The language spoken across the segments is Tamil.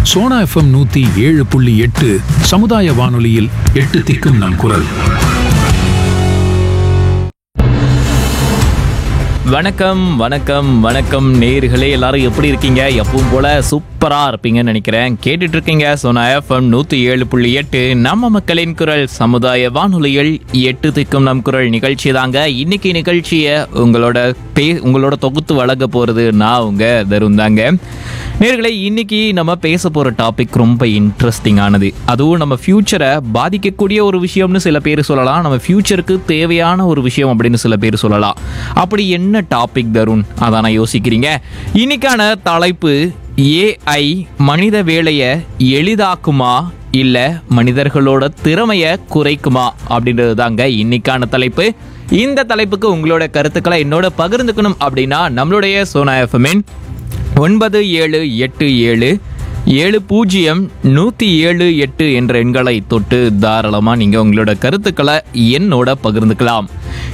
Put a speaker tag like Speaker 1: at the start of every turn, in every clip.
Speaker 1: சோனா எஃப்எம் நூத்தி ஏழு புள்ளி எட்டு சமுதாய வானொலியில் எட்டு திக்கும் நம் குரல்
Speaker 2: வணக்கம் வணக்கம் வணக்கம் நேயர்களே எல்லாரும் எப்படி இருக்கீங்க எப்பவும் போல சூப்பரா இருப்பீங்கன்னு நினைக்கிறேன் கேட்டுட்டு இருக்கீங்க சோனா எஃப்எம் நூத்தி ஏழு புள்ளி எட்டு நம்ம மக்களின் குரல் சமுதாய வானொலியில் எட்டு திக்கும் நம் குரல் நிகழ்ச்சி தாங்க இன்னைக்கு நிகழ்ச்சியை உங்களோட பே உங்களோட தொகுத்து வழங்க போறது நான் உங்க தருண் தாங்க நேர்களே இன்னைக்கு நம்ம பேச போற டாபிக் ரொம்ப இன்ட்ரெஸ்டிங்கானது அதுவும் நம்ம ஃபியூச்சரை பாதிக்கக்கூடிய ஒரு விஷயம்னு சில பேர் சொல்லலாம் நம்ம ஃபியூச்சருக்கு தேவையான ஒரு விஷயம் அப்படின்னு சில பேர் சொல்லலாம் அப்படி என்ன டாபிக் தருண் அதான் நான் யோசிக்கிறீங்க இன்னைக்கான தலைப்பு ஏஐ மனித வேலையை எளிதாக்குமா இல்ல மனிதர்களோட திறமைய குறைக்குமா அப்படின்றது தாங்க இன்னைக்கான தலைப்பு இந்த தலைப்புக்கு உங்களோட கருத்துக்களை என்னோட பகிர்ந்துக்கணும் அப்படின்னா நம்மளுடைய சோனா எஃப்எம்என் ஒன்பது ஏழு எட்டு ஏழு ஏழு பூஜ்ஜியம் நூற்றி ஏழு எட்டு என்ற எண்களை தொட்டு தாராளமாக நீங்கள் உங்களோட கருத்துக்களை என்னோட பகிர்ந்துக்கலாம்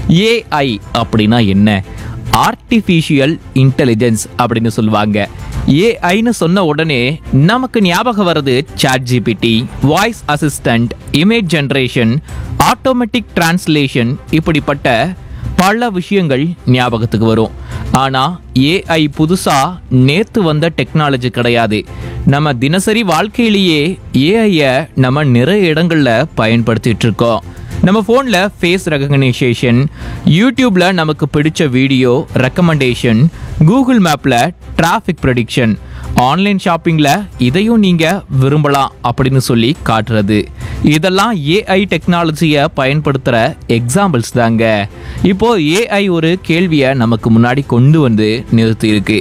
Speaker 2: ஏஐ அப்படின்னா என்ன ஆர்டிஃபிஷியல் இன்டெலிஜென்ஸ் அப்படின்னு சொல்லுவாங்க ஏஐன்னு சொன்ன உடனே நமக்கு ஞாபகம் வர்றது chat GPT voice assistant image generation automatic translation இப்படிப்பட்ட பல விஷயங்கள் ஞாபகத்துக்கு வரும் ஆனா ஏஐ புதுசா நேத்து வந்த டெக்னாலஜி கிடையாது நம்ம தினசரி வாழ்க்கையிலேயே ஏஐய நம்ம நிறைய இடங்கள்ல பயன்படுத்திட்டு இருக்கோம் நம்ம ஃபோனில் ஃபேஸ் ரெகக்னைசேஷன் யூடியூப்பில் நமக்கு பிடிச்ச வீடியோ ரெக்கமெண்டேஷன் கூகுள் மேப்பில் டிராஃபிக் ப்ரெடிக்ஷன் ஆன்லைன் ஷாப்பிங்கில் இதையும் நீங்கள் விரும்பலாம் அப்படின்னு சொல்லி காட்டுறது இதெல்லாம் ஏஐ டெக்னாலஜியை பயன்படுத்துகிற எக்ஸாம்பிள்ஸ் தாங்க இப்போ ஏஐ ஒரு கேள்வியை நமக்கு முன்னாடி கொண்டு வந்து நிறுத்தியிருக்கு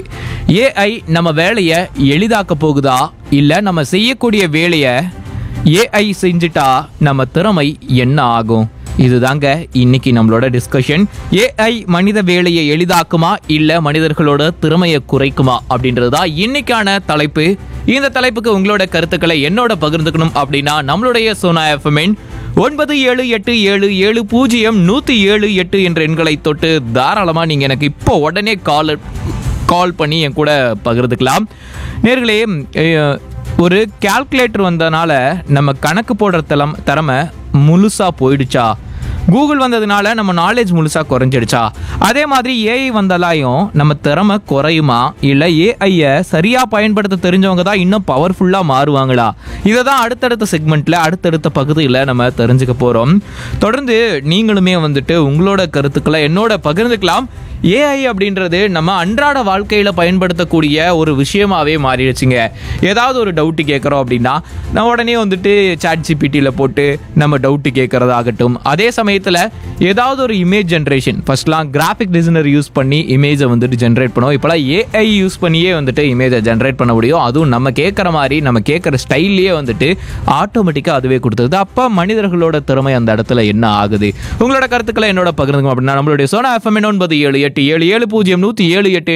Speaker 2: ஏஐ நம்ம வேலையை எளிதாக்க போகுதா இல்லை நம்ம செய்யக்கூடிய வேலையை ஏஐ செஞ்சுட்டா நம்ம திறமை என்ன ஆகும் இதுதாங்க இன்னைக்கு நம்மளோட டிஸ்கஷன் ஏஐ மனித வேலையை எளிதாக்குமா இல்ல மனிதர்களோட திறமையை குறைக்குமா அப்படின்றது தான் இன்னைக்கான தலைப்பு இந்த தலைப்புக்கு உங்களோட கருத்துக்களை என்னோட பகிர்ந்துக்கணும் அப்படின்னா நம்மளுடைய சோனா எஃப்எம்என் ஒன்பது ஏழு எட்டு ஏழு ஏழு பூஜ்ஜியம் நூத்தி ஏழு எட்டு என்ற எண்களை தொட்டு தாராளமா நீங்க எனக்கு இப்போ உடனே கால் கால் பண்ணி என் கூட பகிர்ந்துக்கலாம் நேர்களே அஹ், ஒரு கால்குலேட்டர் வந்தனால நம்ம கணக்கு போடுற தலம் திறமை முழுசாக போயிடுச்சா கூகுள் வந்ததுனால நம்ம நாலேஜ் முழுசாக குறைஞ்சிடுச்சா அதே மாதிரி ஏஐ வந்தாலாயும் நம்ம திறமை குறையுமா இல்லை ஏஐயை சரியாக பயன்படுத்த தெரிஞ்சவங்க தான் இன்னும் பவர்ஃபுல்லாக மாறுவாங்களா இதை தான் அடுத்தடுத்த செக்மெண்ட்டில் அடுத்தடுத்த பகுதியில் நம்ம தெரிஞ்சுக்க போகிறோம் தொடர்ந்து நீங்களுமே வந்துட்டு உங்களோட கருத்துக்களை என்னோட பகிர்ந்துக்கலாம் ஏஐ அப்படின்றது நம்ம அன்றாட வாழ்க்கையில் பயன்படுத்தக்கூடிய ஒரு விஷயமாவே மாறிடுச்சுங்க ஏதாவது ஒரு டவுட்டு கேட்குறோம் அப்படின்னா நான் உடனே வந்துட்டு சாட் ஜிபிடியில் போட்டு நம்ம டவுட்டு கேட்குறதாகட்டும் அதே சமயத்தில் ஏதாவது ஒரு இமேஜ் ஜென்ரேஷன் ஃபர்ஸ்ட்லாம் கிராஃபிக் டிசைனர் யூஸ் பண்ணி இமேஜை வந்துட்டு ஜென்ரேட் பண்ணுவோம் இப்போலாம் ஏஐ யூஸ் பண்ணியே வந்துட்டு இமேஜை ஜென்ரேட் பண்ண முடியும் அதுவும் நம்ம கேட்குற மாதிரி நம்ம கேட்குற ஸ்டைல்லையே வந்துட்டு ஆட்டோமேட்டிக்காக அதுவே கொடுத்துருது அப்போ மனிதர்களோட திறமை அந்த இடத்துல என்ன ஆகுது உங்களோட கருத்துக்களை என்னோட பகிர்ந்துக்கும் அப்படின்னா நம்மளுடைய சோனா எஃப்எம் ஒன்பது ஏழு எட்டு ஏழு ஏழு பூஜ்ஜியம் நூற்றி ஏழு எட்டு